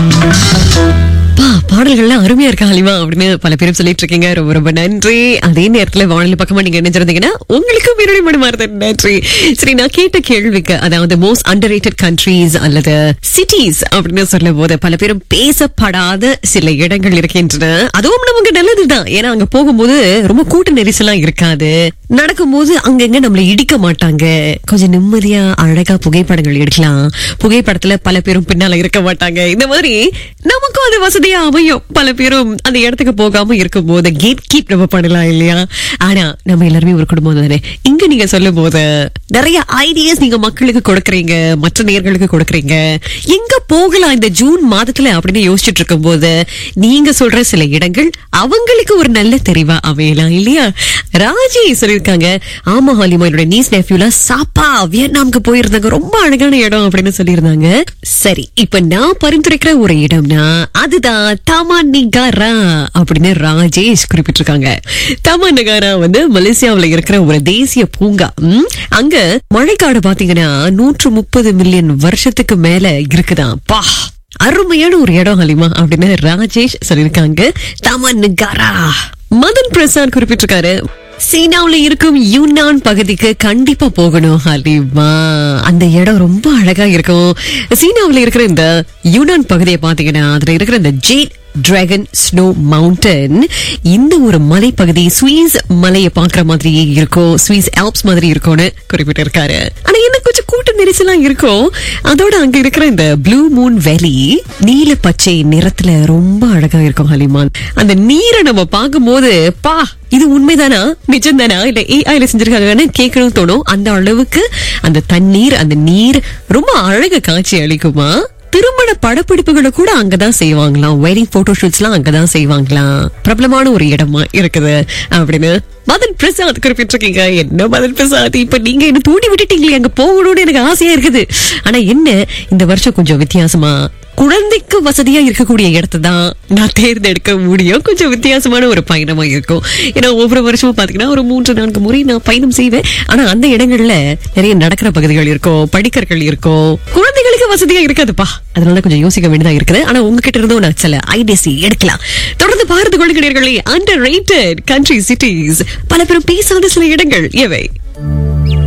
பா பாடல்கள்லாம் அருமையா இருக்கா ஹலிமா அப்படின்னு பல பேரும் சொல்லிட்டு இருக்கீங்க ரொம்ப ரொம்ப நன்றி அதே நேரத்துல வானொலி பக்கமா நீங்க நினைச்சிருந்தீங்கன்னா உங்களுக்கும் என்னுடைய மனமார்ந்த நன்றி சரி நான் கேட்ட கேள்விக்கு அதாவது மோஸ்ட் அண்டர் ரேட்டட் கண்ட்ரீஸ் அல்லது சிட்டிஸ் அப்படின்னு சொல்லும் போது பல பேரும் பேசப்படாத சில இடங்கள் இருக்கின்றன அதுவும் நமக்கு நல்லதுதான் ஏன்னா அங்க போகும்போது ரொம்ப கூட்ட நெரிசலாம் இருக்காது நடக்கும்போது அங்கங்க நம்மள இடிக்க மாட்டாங்க கொஞ்சம் நிம்மதியா அழகா புகைப்படங்கள் எடுக்கலாம் புகைப்படத்துல பல பேரும் பின்னால இருக்க மாட்டாங்க இந்த மாதிரி நமக்கும் அது வசதியா அமையும் பல பேரும் அந்த இடத்துக்கு போகாம இருக்கும் போது கேட் கீப் நம்ம பண்ணலாம் இல்லையா ஆனா நம்ம எல்லாருமே ஒரு குடும்பம் தானே இங்க நீங்க சொல்லும் போது நிறைய ஐடியாஸ் நீங்க மக்களுக்கு கொடுக்கறீங்க மற்ற நேர்களுக்கு கொடுக்கறீங்க எங்க போகலாம் இந்த ஜூன் மாதத்துல அப்படின்னு யோசிச்சுட்டு இருக்கும் போது நீங்க சொல்ற சில இடங்கள் அவங்களுக்கு ஒரு நல்ல தெரிவா அமையலாம் இல்லையா ராஜி சொல்லியிருக்காங்க ஆமா ஹாலிமா என்னோட நீஸ் நெஃப்யூல சாப்பா வியட்நாமுக்கு போயிருந்தாங்க ரொம்ப அழகான இடம் அப்படின்னு சொல்லியிருந்தாங்க சரி இப்ப நான் பரிந்துரைக்கிற ஒரு இடம்னா அதுதான் தமானிகாரா அப்படின்னு ராஜேஷ் குறிப்பிட்டிருக்காங்க தமானிகாரா வந்து மலேசியாவுல இருக்கிற ஒரு தேசிய பூங்கா ம், அங்க மழைக்காடு பாத்தீங்கன்னா நூற்று முப்பது மில்லியன் வருஷத்துக்கு மேல இருக்குதான் பா அருமையான ஒரு இடம் ஹலிமா அப்படின்னு ராஜேஷ் சொல்லியிருக்காங்க தமன்காரா மதன் பிரசாத் குறிப்பிட்டிருக்காரு சீனாவுல இருக்கும் யூனான் பகுதிக்கு கண்டிப்பா போகணும் ஹலிமா அந்த இடம் ரொம்ப அழகா இருக்கும் சீனாவுல இருக்கிற இந்த யூனான் பகுதியை பாத்தீங்கன்னா அதுல இருக்கிற இந்த ஜேட் டிராகன் ஸ்னோ மவுண்டன் இந்த ஒரு மலைப்பகுதி ஸ்வீஸ் மலையை பாக்குற மாதிரி இருக்கும் ஸ்வீஸ் ஆல்ப்ஸ் மாதிரி இருக்கும்னு குறிப்பிட்டிருக்காரு ஆனா என்ன கொஞ்சம் கூட்ட நெரிசலா இருக்கும் அதோட அங்க இருக்கிற இந்த ப்ளூ மூன் வேலி நீல பச்சை நிறத்துல ரொம்ப அழகா இருக்கும் ஹலிமான் அந்த நீரை நம்ம பார்க்கும்போது பா இது உண்மைதானா நிஜம்தானா இல்ல ஏஐல செஞ்சிருக்காங்கன்னு கேட்கணும் தோணும் அந்த அளவுக்கு அந்த தண்ணீர் அந்த நீர் ரொம்ப அழகு காட்சி அளிக்குமா திருமண படப்பிடிப்புகளை கூட அங்கதான் செய்வாங்களாம் வெட்டிங் போட்டோ ஷூட்ஸ் எல்லாம் அங்கதான் செய்வாங்களாம் பிரபலமான ஒரு இடமா இருக்குது அப்படின்னு மதன் பிரசாத் குறிப்பிட்டிருக்கீங்க என்ன மதன் பிரசாத் இப்ப நீங்க என்ன தூண்டி விட்டுட்டீங்களே அங்க போகணும்னு எனக்கு ஆசையா இருக்குது ஆனா என்ன இந்த வருஷம் கொஞ்சம் வித்தியாசமா குழந்தைக்கு வசதியா இருக்கக்கூடிய இடத்தை தான் நான் தேர்ந்தெடுக்க முடியும் கொஞ்சம் வித்தியாசமான ஒரு பயணமா இருக்கும் ஏன்னா ஒவ்வொரு வருஷமும் பாத்தீங்கன்னா ஒரு மூன்று நான்கு முறை நான் பயணம் செய்வேன் ஆனா அந்த இடங்கள்ல நிறைய நடக்கிற பகுதிகள் இருக்கும் படிக்கற்கள் இருக்கும் குழந்தைகளுக்கு வசதியா இருக்காதுப்பா அதனால கொஞ்சம் யோசிக்க வேண்டியதா இருக்குது ஆனா உங்ககிட்ட இருந்தும் நான் சில ஐடியாஸ் எடுக்கலாம் தொடர்ந்து பார்த்து கொள்கிறீர்களே அண்டர் ரேட்டட் கண்ட்ரி சிட்டிஸ் பல பேரும் பேசாத சில இடங்கள் எவை